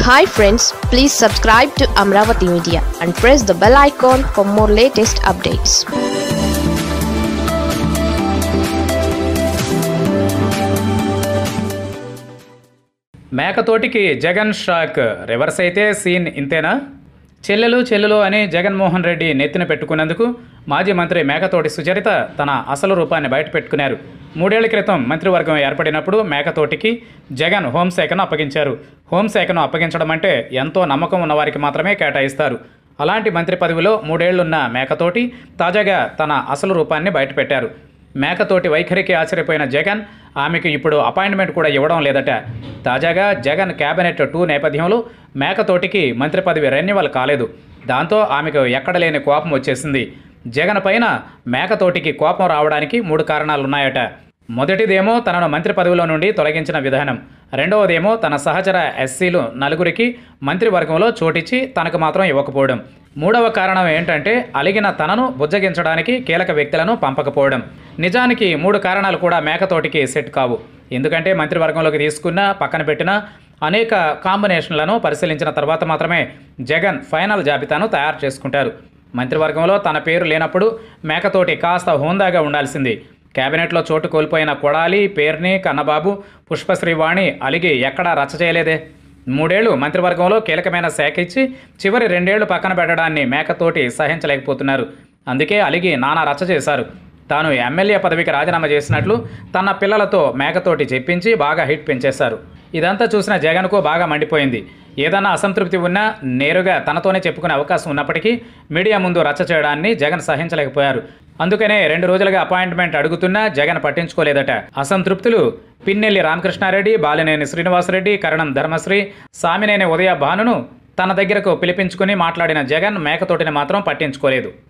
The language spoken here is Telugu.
hi friends please subscribe to Amaravati media and press the bell icon for more latest updates మేకతోటికి జగన్ షాక్ రివర్స్ అయితే సీన్ ఇంతేనా చెల్లెలు చెల్లెలు అని జగన్మోహన్ రెడ్డి నెత్తిన పెట్టుకున్నందుకు మాజీ మంత్రి మేకతోటి సుచరిత తన అసలు రూపాన్ని బయట పెట్టుకున్నారు మూడేళ్ల క్రితం మంత్రివర్గం ఏర్పడినప్పుడు మేకతోటికి జగన్ హోంశాఖను అప్పగించారు హోంశాఖను అప్పగించడం అంటే ఎంతో నమ్మకం ఉన్నవారికి మాత్రమే కేటాయిస్తారు అలాంటి మంత్రి పదవిలో మూడేళ్లున్న మేకతోటి తాజాగా తన అసలు రూపాన్ని బయటపెట్టారు మేకతోటి వైఖరికి ఆశ్చర్యపోయిన జగన్ ఆమెకు ఇప్పుడు అపాయింట్మెంట్ కూడా ఇవ్వడం లేదట తాజాగా జగన్ కేబినెట్ టూ నేపథ్యంలో మేకతోటికి మంత్రి పదవి రెన్యువల్ కాలేదు దాంతో ఆమెకు ఎక్కడ లేని కోపం వచ్చేసింది జగన్ పైన మేకతోటికి కోపం రావడానికి మూడు కారణాలున్నాయట మొదటిదేమో తనను మంత్రి పదవిలో నుండి తొలగించిన విధానం రెండవదేమో తన సహచర ఎస్సీలు నలుగురికి మంత్రివర్గంలో చోటిచ్చి తనకు మాత్రం ఇవ్వకపోవడం మూడవ కారణం ఏంటంటే అలిగిన తనను బుజ్జగించడానికి కీలక వ్యక్తులను పంపకపోవడం నిజానికి మూడు కారణాలు కూడా మేకతోటికి సెట్ కావు ఎందుకంటే మంత్రివర్గంలోకి తీసుకున్న పక్కన పెట్టిన అనేక కాంబినేషన్లను పరిశీలించిన తర్వాత మాత్రమే జగన్ ఫైనల్ జాబితాను తయారు చేసుకుంటారు మంత్రివర్గంలో తన పేరు లేనప్పుడు మేకతోటి కాస్త హోందాగా ఉండాల్సింది కేబినెట్లో చోటు కోల్పోయిన కొడాలి పేర్ని కన్నబాబు పుష్పశ్రీవాణి అలిగి ఎక్కడా రచ్చ చేయలేదే మూడేళ్లు మంత్రివర్గంలో కీలకమైన శాఖ ఇచ్చి చివరి రెండేళ్లు పక్కన పెట్టడాన్ని మేకతోటి సహించలేకపోతున్నారు అందుకే అలిగి నానా రచ్చ చేశారు తాను ఎమ్మెల్యే పదవికి రాజీనామా చేసినట్లు తన పిల్లలతో మేకతోటి చెప్పించి బాగా హిట్ పెంచేశారు ఇదంతా చూసిన జగన్కు బాగా మండిపోయింది ఏదన్నా అసంతృప్తి ఉన్నా నేరుగా తనతోనే చెప్పుకునే అవకాశం ఉన్నప్పటికీ మీడియా ముందు రచ్చ చేయడాన్ని జగన్ సహించలేకపోయారు అందుకనే రెండు రోజులుగా అపాయింట్మెంట్ అడుగుతున్నా జగన్ పట్టించుకోలేదట అసంతృప్తులు పిన్నెల్లి రామకృష్ణారెడ్డి బాలినేని శ్రీనివాసరెడ్డి కరణం ధర్మశ్రీ సామినేని ఉదయ భానును తన దగ్గరకు పిలిపించుకుని మాట్లాడిన జగన్ మేకతోటిని మాత్రం పట్టించుకోలేదు